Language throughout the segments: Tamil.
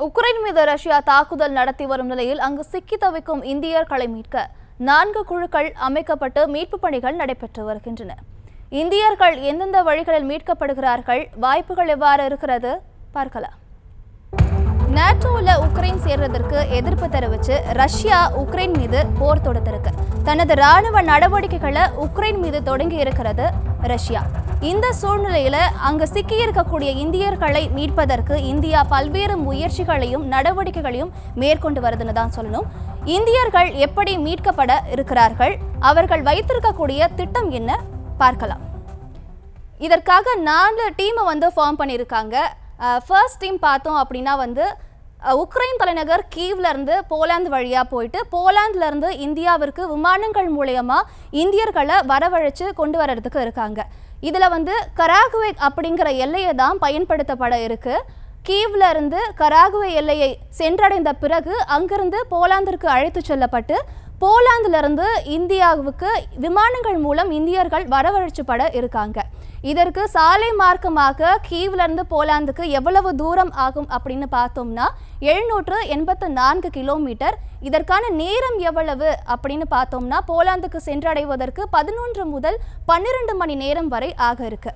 உக்ரைன் மீது ரஷ்யா தாக்குதல் நடத்தி வரும் நிலையில் அங்கு சிக்கி தவிக்கும் இந்தியர்களை மீட்க நான்கு குழுக்கள் அமைக்கப்பட்டு மீட்புப் பணிகள் நடைபெற்று வருகின்றன இந்தியர்கள் எந்தெந்த வழிகளில் மீட்கப்படுகிறார்கள் வாய்ப்புகள் எவ்வாறு இருக்கிறது பார்க்கலாம் நேட்டோவில் உக்ரைன் சேர்றதற்கு எதிர்ப்பு தெரிவித்து ரஷ்யா உக்ரைன் மீது போர் தொடுத்திருக்கு தனது ராணுவ நடவடிக்கைகளை உக்ரைன் மீது தொடங்கி இருக்கிறது ரஷ்யா இந்த சூழ்நிலையில அங்கு சிக்கியிருக்கக்கூடிய இந்தியர்களை மீட்பதற்கு இந்தியா பல்வேறு முயற்சிகளையும் நடவடிக்கைகளையும் மேற்கொண்டு வருதுன்னு தான் சொல்லணும் இந்தியர்கள் எப்படி மீட்கப்பட இருக்கிறார்கள் அவர்கள் வைத்திருக்கக்கூடிய திட்டம் என்ன பார்க்கலாம் இதற்காக நாலு டீமை வந்து ஃபார்ம் பண்ணியிருக்காங்க ஃபர்ஸ்ட் டீம் பார்த்தோம் அப்படின்னா வந்து அஹ், உக்ரைன் தலைநகர் கீவ்ல இருந்து போலாந்து வழியா போயிட்டு போலாந்துல இருந்து இந்தியாவிற்கு விமானங்கள் மூலயமா இந்தியர்களை வரவழைச்சு கொண்டு வர்றதுக்கு இருக்காங்க இதுல வந்து கராகுவே அப்படிங்கிற எல்லையை தான் பயன்படுத்தப்பட இருக்கு கீவ்ல இருந்து கராகுவே எல்லையை சென்றடைந்த பிறகு அங்கிருந்து போலாந்திற்கு அழைத்து செல்லப்பட்டு போலாந்துல இருந்து இந்தியாவுக்கு விமானங்கள் மூலம் இந்தியர்கள் வரவழைச்சுப்பட இருக்காங்க இதற்கு சாலை மார்க்கமாக கீவ்ல இருந்து போலாந்துக்கு எவ்வளவு தூரம் ஆகும் அப்படின்னு பார்த்தோம்னா எழுநூற்று எண்பத்து நான்கு கிலோமீட்டர் இதற்கான நேரம் எவ்வளவு அப்படின்னு பார்த்தோம்னா போலாந்துக்கு சென்றடைவதற்கு பதினொன்று முதல் பன்னிரண்டு மணி நேரம் வரை ஆக இருக்கு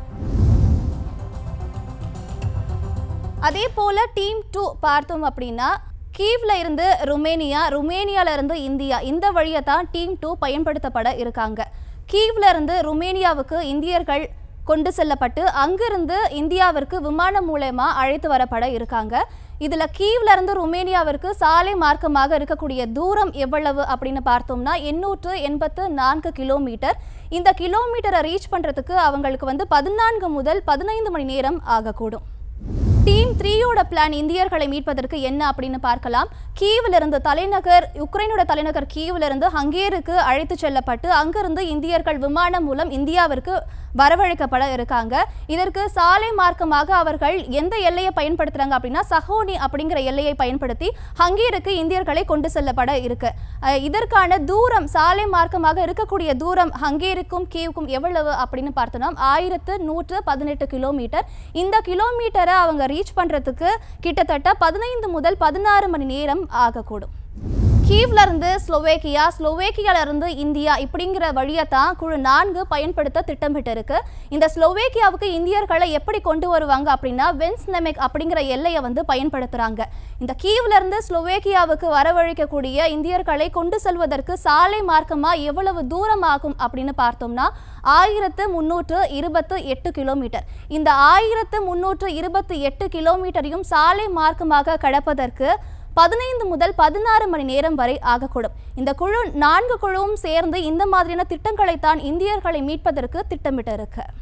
அதே போல டீம் டூ பார்த்தோம் அப்படின்னா கீவ்ல இருந்து ருமேனியா ருமேனியால இருந்து இந்தியா இந்த வழியை தான் டீம் டூ பயன்படுத்தப்பட இருக்காங்க கீவ்ல இருந்து ருமேனியாவுக்கு இந்தியர்கள் கொண்டு செல்லப்பட்டு அங்கிருந்து இந்தியாவிற்கு விமானம் மூலயமா அழைத்து வரப்பட இருக்காங்க இதுல கீவ்ல இருந்து ருமேனியாவிற்கு சாலை மார்க்கமாக இருக்கக்கூடிய தூரம் எவ்வளவு அப்படின்னு பார்த்தோம்னா எண்ணூற்று எண்பத்து நான்கு கிலோமீட்டர் இந்த கிலோமீட்டரை ரீச் பண்றதுக்கு அவங்களுக்கு வந்து பதினான்கு முதல் பதினைந்து மணி நேரம் ஆகக்கூடும் டீம் த்ரீயோட பிளான் இந்தியர்களை மீட்பதற்கு என்ன அப்படின்னு பார்க்கலாம் கீவில் இருந்து தலைநகர் உக்ரைனோட தலைநகர் கீவில் இருந்து ஹங்கேருக்கு அழைத்து செல்லப்பட்டு அங்கிருந்து இந்தியர்கள் விமானம் மூலம் இந்தியாவிற்கு வரவழைக்கப்பட இருக்காங்க இதற்கு சாலை மார்க்கமாக அவர்கள் எந்த எல்லையை பயன்படுத்துறாங்க அப்படின்னா சஹோனி அப்படிங்கிற எல்லையை பயன்படுத்தி ஹங்கேருக்கு இந்தியர்களை கொண்டு செல்லப்பட இருக்கு அஹ் இதற்கான தூரம் சாலை மார்க்கமாக இருக்கக்கூடிய தூரம் ஹங்கேருக்கும் கீவுக்கும் எவ்வளவு அப்படின்னு பார்த்தோம்னா ஆயிரத்து நூற்று பதினெட்டு கிலோமீட்டர் இந்த கிலோமீட்டரை அவங்க ரீச் பண்றதுக்கு கிட்டத்தட்ட பதினைந்து முதல் பதினாறு மணி நேரம் ஆகக்கூடும் கீவ்ல இருந்து ஸ்லோவேக்கியா ஸ்லோவேக்கியால இருந்து இந்தியா இப்படிங்கிற வழியை தான் குழு நான்கு பயன்படுத்த திட்டமிட்டு இருக்கு இந்த ஸ்லோவேக்கியாவுக்கு இந்தியர்களை எப்படி கொண்டு வருவாங்க அப்படின்னா வென்ஸ்னெமெக் அப்படிங்கிற எல்லையை வந்து பயன்படுத்துறாங்க இந்த கீவ்ல இருந்து ஸ்லோவேக்கியாவுக்கு வரவழைக்கக்கூடிய இந்தியர்களை கொண்டு செல்வதற்கு சாலை மார்க்கமா எவ்வளவு தூரம் ஆகும் அப்படின்னு பார்த்தோம்னா ஆயிரத்து முன்னூற்று இருபத்து எட்டு கிலோமீட்டர் இந்த ஆயிரத்து முன்னூற்று இருபத்தி எட்டு கிலோமீட்டரையும் சாலை மார்க்கமாக கடப்பதற்கு பதினைந்து முதல் பதினாறு மணி நேரம் வரை ஆகக்கூடும் இந்த குழு நான்கு குழுவும் சேர்ந்து இந்த மாதிரியான திட்டங்களைத்தான் இந்தியர்களை மீட்பதற்கு திட்டமிட்டு இருக்கு